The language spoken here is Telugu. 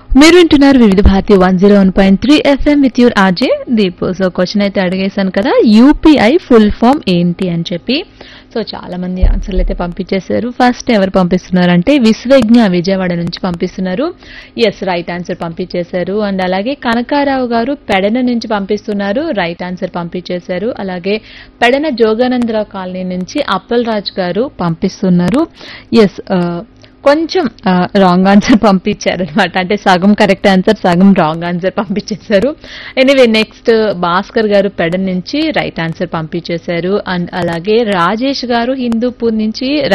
మీరు వింటున్నారు Vividh Bharati one zero one point three FM with your RJ Deepu so question అయితే అడిగేశాను కదా యూపీఐ ఫుల్ ఫామ్ ఏంటి అని చెప్పి సో చాలా మంది ఆన్సర్లు అయితే పంపించేశారు ఫస్ట్ ఎవరు పంపిస్తున్నారంటే విశ్వజ్ఞ విజయవాడ నుంచి పంపిస్తున్నారు ఎస్ రైట్ ఆన్సర్ పంపించేశారు అండ్ అలాగే కనకారావు గారు పెడన నుంచి పంపిస్తున్నారు రైట్ ఆన్సర్ పంపించేశారు అలాగే పెడన జోగానందరావు కాలనీ నుంచి అప్పల్ రాజ్ గారు పంపిస్తున్నారు ఎస్ కొంచెం రాంగ్ ఆన్సర్ పంపించారు అనమాట అంటే సగం కరెక్ట్ ఆన్సర్ సగం రాంగ్ ఆన్సర్ పంపించేశారు ఎనీవే నెక్స్ట్ భాస్కర్ గారు పెడన్ నుంచి రైట్ ఆన్సర్ పంపించేశారు అండ్ అలాగే రాజేష్ గారు హిందూపూర్ నుంచి